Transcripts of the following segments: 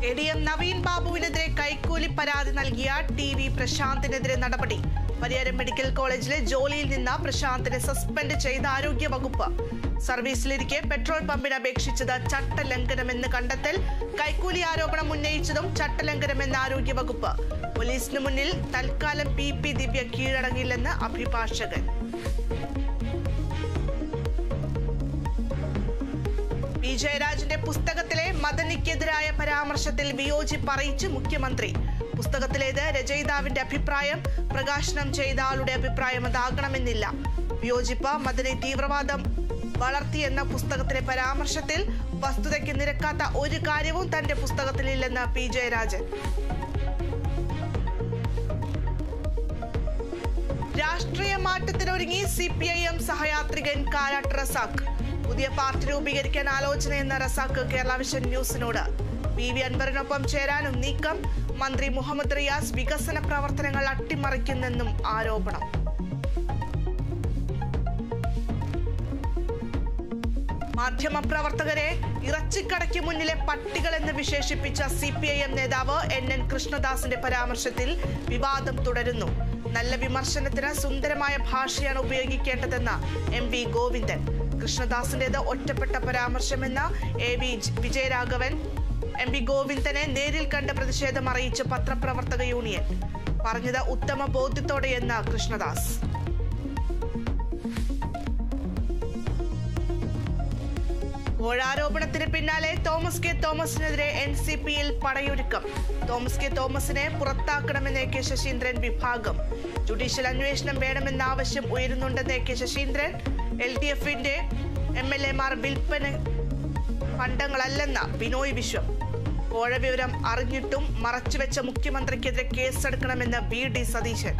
A D M Naveen ബാബുവിനെതിരെ കൈക്കൂലി പരാതി നൽകിയ ടി വി പ്രശാന്തിനെതിരെ നടപടി പരിയാരം മെഡിക്കൽ കോളേജിലെ ജോലിയിൽ നിന്ന് പ്രശാന്തിനെ സസ്പെൻഡ് ചെയ്ത ആരോഗ്യ വകുപ്പ് സർവീസിലിരിക്കെ പെട്രോൾ പമ്പിന് അപേക്ഷിച്ചത് ചട്ടലംഘനമെന്ന് കണ്ടെത്തൽ കൈക്കൂലി ആരോപണം ഉന്നയിച്ചതും ചട്ടലംഘനമെന്ന് ആരോഗ്യ വകുപ്പ് പോലീസിന് മുന്നിൽ തൽക്കാലം പി പി ദിവ്യ കീഴടങ്ങില്ലെന്ന് അഭിഭാഷകൻ പി ജയരാജന്റെ പുസ്തകത്തിലെ മദനിക്കെതിരായ പരാമർശത്തിൽ വിയോജിപ്പ് അറിയിച്ച് മുഖ്യമന്ത്രി പുസ്തകത്തിലേത് രചയിതാവിന്റെ അഭിപ്രായം പ്രകാശനം ചെയ്ത ആളുടെ അഭിപ്രായം അതാകണമെന്നില്ല വിയോജിപ്പ് മദനി തീവ്രവാദം വളർത്തിയെന്ന പുസ്തകത്തിലെ പരാമർശത്തിൽ വസ്തുതയ്ക്ക് നിരക്കാത്ത ഒരു കാര്യവും തന്റെ പുസ്തകത്തിലില്ലെന്ന് പി ജയരാജൻ രാഷ്ട്രീയ മാറ്റത്തിനൊരുങ്ങി സി പി ഐ എം സഹയാത്രികൻ കാരാട്ട് റസാഖ് പുതിയ പാർട്ടി രൂപീകരിക്കാൻ ആലോചനയെന്ന റസാഖ് കേരള വിഷൻ ന്യൂസിനോട് പി വി അൻവറിനൊപ്പം ചേരാനും നീക്കം മന്ത്രി മുഹമ്മദ് റിയാസ് വികസന പ്രവർത്തനങ്ങൾ അട്ടിമറിക്കുന്നെന്നും ആരോപണം മാധ്യമപ്രവർത്തകരെ ഇറച്ചിക്കടയ്ക്ക് മുന്നിലെ പട്ടികളെന്ന് വിശേഷിപ്പിച്ച സി പി ഐ എം നേതാവ് എൻ എൻ കൃഷ്ണദാസിന്റെ പരാമർശത്തിൽ വിവാദം തുടരുന്നു നല്ല വിമർശനത്തിന് സുന്ദരമായ ഭാഷയാണ് ഉപയോഗിക്കേണ്ടതെന്ന് എം വി ഗോവിന്ദൻ കൃഷ്ണദാസിന്റേത് ഒറ്റപ്പെട്ട പരാമർശമെന്ന A V Vijayaraghavan M V ഗോവിന്ദനെ നേരിൽ കണ്ട് പ്രതിഷേധം അറിയിച്ച് പത്രപ്രവർത്തക യൂണിയൻ പറഞ്ഞത് ഉത്തമ ബോധ്യത്തോടെയെന്ന് കൃഷ്ണദാസ് കോഴാരോപണത്തിന് പിന്നാലെ തോമസ് കെ തോമസിനെതിരെ എൻ സി പിയിൽ പടയൊരുക്കം തോമസ് കെ തോമസിനെ പുറത്താക്കണമെന്ന് എ കെ ശശീന്ദ്രൻ വിഭാഗം ജുഡീഷ്യൽ അന്വേഷണം വേണമെന്ന ആവശ്യം ഉയരുന്നുണ്ടെന്ന് A K Saseendran L D എഫിന്റെ എം എൽ എമാർ വിൽപ്പന ഫണ്ടങ്ങളല്ലെന്ന ബിനോയ് വിശ്വം കോഴ വിവരം അറിഞ്ഞിട്ടും മറച്ചുവെച്ച മുഖ്യമന്ത്രിക്കെതിരെ കേസെടുക്കണമെന്ന് വി ഡി സതീശൻ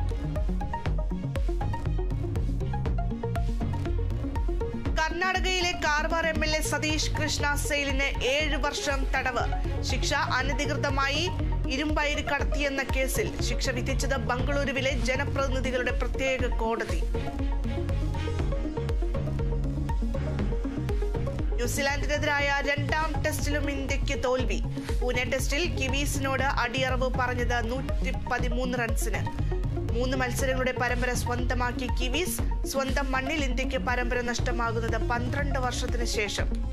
കർണാടകയിലെ Karwar M L A Satish Krishna സെയിലിന് ഏഴ് വർഷം തടവ് ശിക്ഷ അനധികൃതമായി ഇരുമ്പയിര് കടത്തിയെന്ന കേസിൽ ശിക്ഷ വിധിച്ചത് ബംഗളൂരുവിലെ ജനപ്രതിനിധികളുടെ പ്രത്യേക കോടതി ന്യൂസിലാൻഡിനെതിരായ രണ്ടാം ടെസ്റ്റിലും ഇന്ത്യക്ക് തോൽവി പൂനെ ടെസ്റ്റിൽ കിവീസിനോട് അടിയറവ് പറഞ്ഞത് നൂറ്റി പതിമൂന്ന് റൺസിന് മൂന്ന് മത്സരങ്ങളുടെ പരമ്പര സ്വന്തമാക്കി കിവീസ് സ്വന്തം മണ്ണിൽ ഇന്ത്യക്ക് പരമ്പര നഷ്ടമാകുന്നത് പന്ത്രണ്ട് വർഷത്തിന് ശേഷം